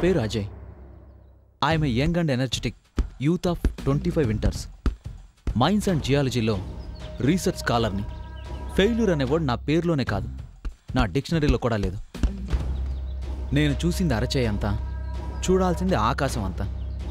పేరు Ajay I'm a young and energetic youth of twenty five winters mines and జియాలజీలో research స్కాలర్ని failure అనే word నా పేరులోనే కాదు నా డిక్షనరీలో కూడా లేదు నేను చూసింది అరచేయి అంతా చూడాల్సింది ఆకాశం అంతా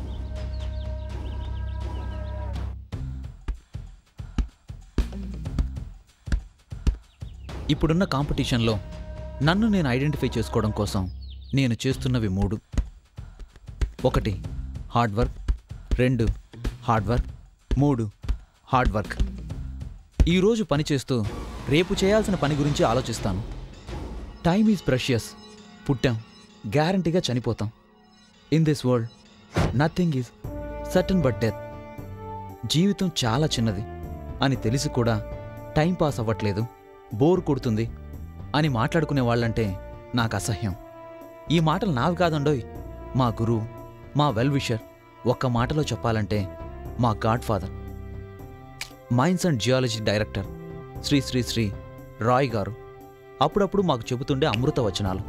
ఇప్పుడున్న కాంపిటీషన్లో నన్ను నేను ఐడెంటిఫై చేసుకోవడం కోసం నేను చేస్తున్నవి మూడు ఒకటి హార్డ్ వర్క్ రెండు హార్డ్ వర్క్ మూడు హార్డ్ వర్క్ ఈరోజు పని చేస్తూ రేపు చేయాల్సిన పని గురించి ఆలోచిస్తాను టైమ్ ఈజ్ ప్రెషియస్ పుట్టాం గ్యారంటీగా చనిపోతాం in this world nothing is certain but death జీవితం చాలా చిన్నది అని తెలిసి కూడా టైం పాస్ అవ్వట్లేదు బోర్ కొడుతుంది అని మాట్లాడుకునే వాళ్ళంటే నాకు అసహ్యం ఈ మాటలు నావి కాదండోయ్ మా గురువు మా వెల్ విషర్ ఒక్క మాటలో చెప్పాలంటే మా godfather mines and geology director Shri Shri Shri Rai గారు అప్పుడప్పుడు మాకు చెబుతుండే అమృత వచనాలు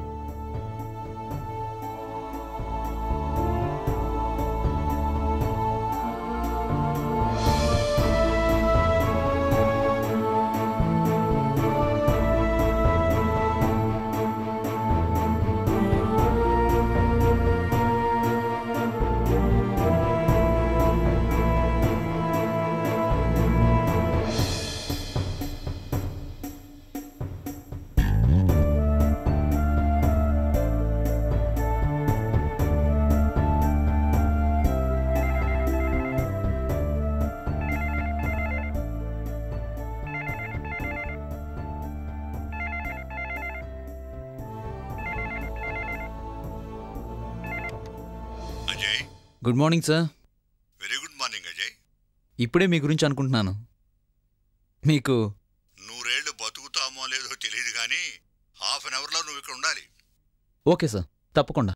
Ajay good morning sir very good morning Ajay ఇప్పుడే మీ గురించి అనుకుంటున్నాను మీకు నూరేళ్లు బతుకుతామో లేదో తెలియదు కానీ హాఫ్ అన్ అవర్లో నువ్వు ఇక్కడ ఉండాలి ఓకే సార్ తప్పకుండా